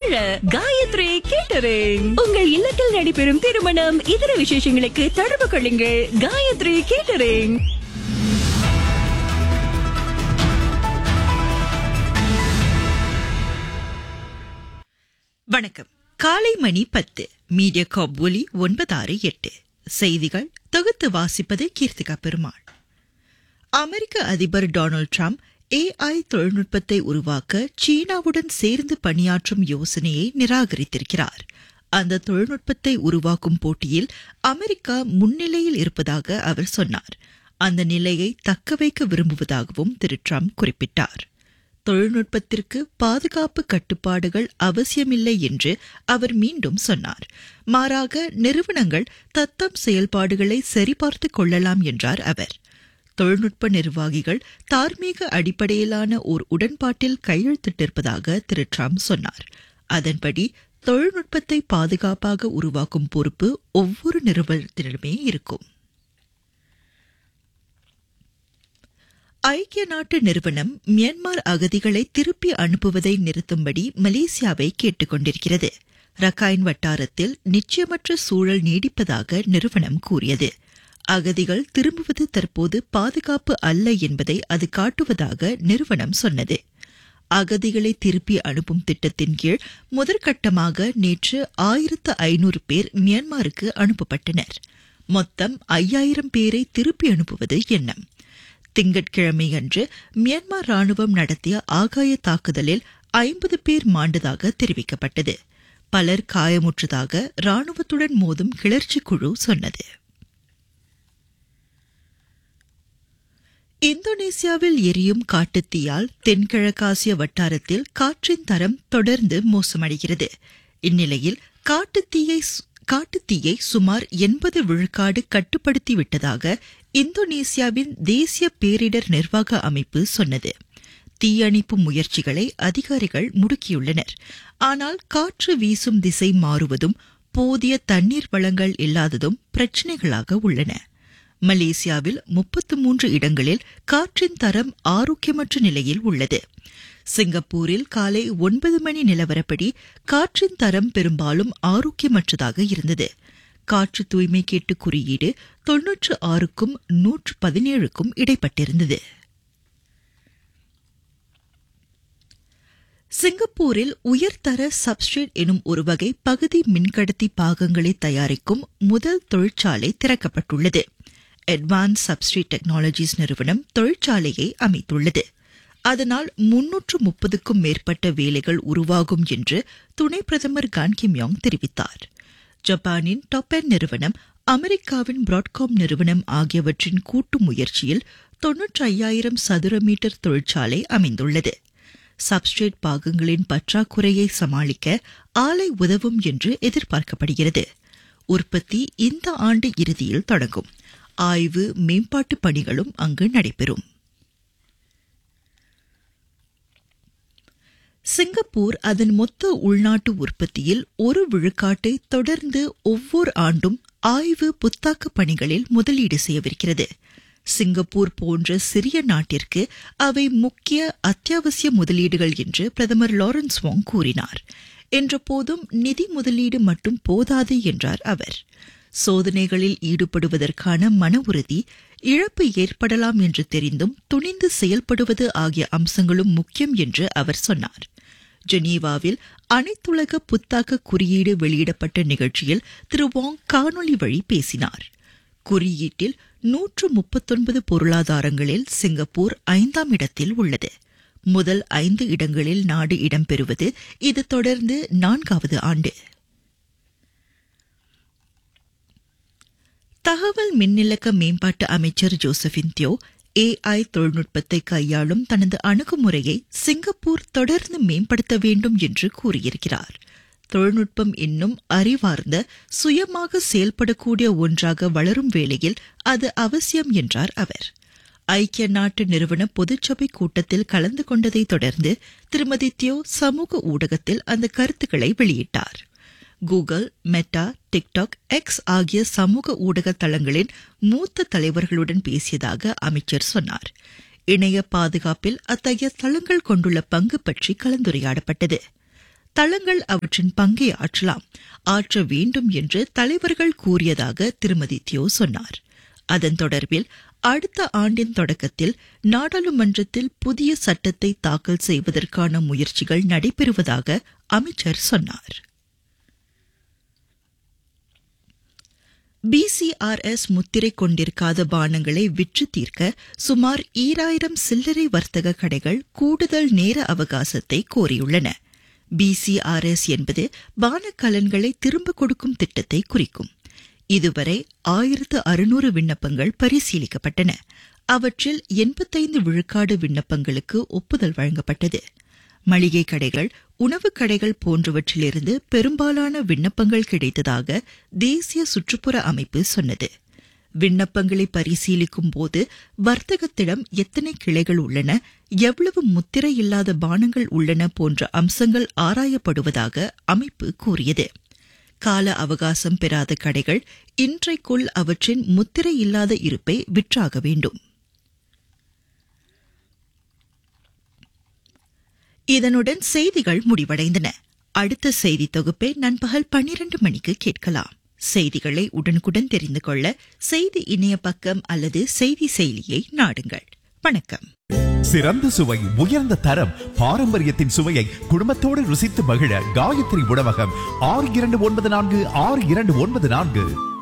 வாழ காயத்ரி கேட்டரிங் உங்கள் இல்லத்தில் நடைபெறும் திருமணம் இதர விசேஷங்களுக்கு தொடர்பு கொள்ளுங்கள் காயத்ரி கேட்டரிங் வணக்கம் காலை மணி பத்து மீடியா காப் ஒலி ஒன்பதாறு எட்டு செய்திகள் தொகுத்து வாசிப்பது கீர்த்திகா பெருமாள் அமெரிக்க அதிபர் டொனால்ட் ட்ரம்ப் ஏஐ தொழில்நுட்பத்தை உருவாக்க சீனாவுடன் சேர்ந்து பணியாற்றும் யோசனையை நிராகரித்திருக்கிறார் அந்த தொழில்நுட்பத்தை உருவாக்கும் போட்டியில் அமெரிக்கா முன்னிலையில் இருப்பதாக அவர் சொன்னார் அந்த நிலையை தக்கவைக்க விரும்புவதாகவும் திரு ட்ரம்ப் குறிப்பிட்டார் தொழில்நுட்பத்திற்கு பாதுகாப்பு கட்டுப்பாடுகள் அவசியமில்லை என்று அவர் மீண்டும் சொன்னார் மாறாக நிறுவனங்கள் தத்தம் செயல்பாடுகளை சரிபார்த்துக் கொள்ளலாம் என்றார் அவர் தொழில்நுட்ப நிர்வாகிகள் தார்மீக அடிப்படையிலான ஓர் உடன்பாட்டில் கையெழுத்திட்டிருப்பதாக திரு ட்ரம்ப் சொன்னார் அதன்படி தொழில்நுட்பத்தை பாதுகாப்பாக உருவாக்கும் பொறுப்பு ஒவ்வொரு நிறுவனத்திடமே இருக்கும் ஐக்கிய நாட்டு நிறுவனம் மியான்மர் அகதிகளை திருப்பி அனுப்புவதை நிறுத்தும்படி மலேசியாவை கேட்டுக் கொண்டிருக்கிறது ரக்காயின் வட்டாரத்தில் நிச்சயமற்ற சூழல் நீடிப்பதாக நிறுவனம் கூறியது அகதிகள் திரும்புவது தற்போது பாதுகாப்பு அல்ல என்பதை அது காட்டுவதாக நிறுவனம் சொன்னது அகதிகளை திருப்பி அனுப்பும் திட்டத்தின் கீழ் முதற்கட்டமாக நேற்று ஆயிரத்து ஐநூறு பேர் மியான்மருக்கு அனுப்பப்பட்டனர் மொத்தம் ஐயாயிரம் பேரை திருப்பி அனுப்புவது எண்ணம் திங்கட்கிழமையன்று மியான்மர் ராணுவம் நடத்திய ஆகாய தாக்குதலில் ஐம்பது பேர் மாண்டதாக தெரிவிக்கப்பட்டது பலர் காயமுற்றதாக ராணுவத்துடன் மோதும் கிளர்ச்சி குழு சொன்னது இந்தோனேசியாவில் எரியும் காட்டுத்தீயால் தென்கிழக்காசிய வட்டாரத்தில் காற்றின் தரம் தொடர்ந்து மோசமடைகிறது இந்நிலையில் காட்டுத்தீயை காட்டுத்தீயை சுமார் எண்பது விழுக்காடு கட்டுப்படுத்தி விட்டதாக இந்தோனேசியாவின் தேசிய பேரிடர் நிர்வாக அமைப்பு சொன்னது தீயணைப்பு முயற்சிகளை அதிகாரிகள் முடுக்கியுள்ளனர் ஆனால் காற்று வீசும் திசை மாறுவதும் போதிய தண்ணீர் வளங்கள் இல்லாததும் பிரச்சினைகளாக உள்ளன மலேசியாவில் முப்பத்து மூன்று இடங்களில் காற்றின் தரம் ஆரோக்கியமற்ற நிலையில் உள்ளது சிங்கப்பூரில் காலை ஒன்பது மணி நிலவரப்படி காற்றின் தரம் பெரும்பாலும் ஆரோக்கியமற்றதாக இருந்தது காற்று தூய்மை கேட்டு குறியீடு தொன்னூற்று ஆறுக்கும் நூற்று பதினேழுக்கும் இடைப்பட்டிருந்தது சிங்கப்பூரில் உயர்தர சப்ஸ்ட்ரேட் எனும் ஒரு வகை பகுதி மின்கடத்தி பாகங்களை தயாரிக்கும் முதல் தொழிற்சாலை திறக்கப்பட்டுள்ளது அட்வான்ஸ் சப்ஸ்ட்ரேட் டெக்னாலஜிஸ் நிறுவனம் தொழிற்சாலையை அமைத்துள்ளது அதனால் முன்னூற்று முப்பதுக்கும் மேற்பட்ட வேலைகள் உருவாகும் என்று துணை பிரதமர் கான் கிம்யோங் தெரிவித்தார் ஜப்பானின் டொப்பென் நிறுவனம் அமெரிக்காவின் பிராட்காம் நிறுவனம் ஆகியவற்றின் கூட்டு முயற்சியில் தொன்னூற்றி ஐயாயிரம் சதுர மீட்டர் தொழிற்சாலை அமைந்துள்ளது சப்ஸ்ட்ரேட் பாகங்களின் பற்றாக்குறையை சமாளிக்க ஆலை உதவும் என்று எதிர்பார்க்கப்படுகிறது உற்பத்தி இந்த ஆண்டு இறுதியில் தொடங்கும் ஆய்வு மேம்பாட்டு பணிகளும் அங்கு நடைபெறும் சிங்கப்பூர் அதன் மொத்த உள்நாட்டு உற்பத்தியில் ஒரு விழுக்காட்டை தொடர்ந்து ஒவ்வொரு ஆண்டும் ஆய்வு புத்தாக்க பணிகளில் முதலீடு செய்யவிருக்கிறது சிங்கப்பூர் போன்ற சிறிய நாட்டிற்கு அவை முக்கிய அத்தியாவசிய முதலீடுகள் என்று பிரதமர் லாரன்ஸ் வாங் கூறினார் என்ற போதும் நிதி முதலீடு மட்டும் போதாது என்றார் அவர் சோதனைகளில் ஈடுபடுவதற்கான மன உறுதி இழப்பு ஏற்படலாம் என்று தெரிந்தும் துணிந்து செயல்படுவது ஆகிய அம்சங்களும் முக்கியம் என்று அவர் சொன்னார் ஜெனீவாவில் அனைத்துலக புத்தாக்க குறியீடு வெளியிடப்பட்ட நிகழ்ச்சியில் திரு வாங் காணொலி வழி பேசினார் குறியீட்டில் நூற்று முப்பத்தொன்பது பொருளாதாரங்களில் சிங்கப்பூர் ஐந்தாம் இடத்தில் உள்ளது முதல் ஐந்து இடங்களில் நாடு இடம்பெறுவது இது தொடர்ந்து நான்காவது ஆண்டு தகவல் மின்னிலக்க மேம்பாட்டு அமைச்சர் ஜோசபின் தியோ ஏஐ தொழில்நுட்பத்தை கையாளும் தனது அணுகுமுறையை சிங்கப்பூர் தொடர்ந்து மேம்படுத்த வேண்டும் என்று கூறியிருக்கிறார் தொழில்நுட்பம் இன்னும் அறிவார்ந்த சுயமாக செயல்படக்கூடிய ஒன்றாக வளரும் வேளையில் அது அவசியம் என்றார் அவர் ஐக்கிய நாட்டு நிறுவன பொதுச்சபை கூட்டத்தில் கலந்து கொண்டதை தொடர்ந்து திருமதி தியோ சமூக ஊடகத்தில் அந்த கருத்துக்களை வெளியிட்டார் கூகுள் மெட்டா டிக்டாக் எக்ஸ் ஆகிய சமூக ஊடக தளங்களின் மூத்த தலைவர்களுடன் பேசியதாக அமைச்சர் சொன்னார் இணைய பாதுகாப்பில் அத்தகைய தளங்கள் கொண்டுள்ள பங்கு பற்றி கலந்துரையாடப்பட்டது தளங்கள் அவற்றின் பங்கை ஆற்றலாம் ஆற்ற வேண்டும் என்று தலைவர்கள் கூறியதாக திருமதி தியோ சொன்னார் அதன் தொடர்பில் அடுத்த ஆண்டின் தொடக்கத்தில் நாடாளுமன்றத்தில் புதிய சட்டத்தை தாக்கல் செய்வதற்கான முயற்சிகள் நடைபெறுவதாக அமைச்சர் சொன்னார் பிசிஆர்எஸ் முத்திரை கொண்டிருக்காத பானங்களை விற்று தீர்க்க சுமார் ஈராயிரம் சில்லறை வர்த்தக கடைகள் கூடுதல் நேர அவகாசத்தை கோரியுள்ளன பிசிஆர்எஸ் என்பது பானக்கலன்களை திரும்ப கொடுக்கும் திட்டத்தை குறிக்கும் இதுவரை ஆயிரத்து அறுநூறு விண்ணப்பங்கள் பரிசீலிக்கப்பட்டன அவற்றில் எண்பத்தைந்து விழுக்காடு விண்ணப்பங்களுக்கு ஒப்புதல் வழங்கப்பட்டது மளிகை கடைகள் உணவுக் கடைகள் போன்றவற்றிலிருந்து பெரும்பாலான விண்ணப்பங்கள் கிடைத்ததாக தேசிய சுற்றுப்புற அமைப்பு சொன்னது விண்ணப்பங்களை பரிசீலிக்கும் போது வர்த்தகத்திடம் எத்தனை கிளைகள் உள்ளன எவ்வளவு முத்திரை இல்லாத பானங்கள் உள்ளன போன்ற அம்சங்கள் ஆராயப்படுவதாக அமைப்பு கூறியது கால அவகாசம் பெறாத கடைகள் இன்றைக்குள் அவற்றின் முத்திரை இல்லாத இருப்பை விற்றாக வேண்டும் இதனுடன் செய்திகள் முடிவடைந்தன அடுத்த செய்தி தொகுப்பை நண்பகல் பன்னிரண்டு மணிக்கு கேட்கலாம் செய்திகளை உடனுக்குடன் தெரிந்து கொள்ள செய்தி இணைய பக்கம் அல்லது செய்தி செயலியை நாடுங்கள் வணக்கம் சிறந்த சுவை உயர்ந்த தரம் பாரம்பரியத்தின் சுவையை குடும்பத்தோடு ருசித்து மகிழ காயத்ரி உணவகம் ஆறு இரண்டு ஒன்பது நான்கு ஆறு இரண்டு ஒன்பது நான்கு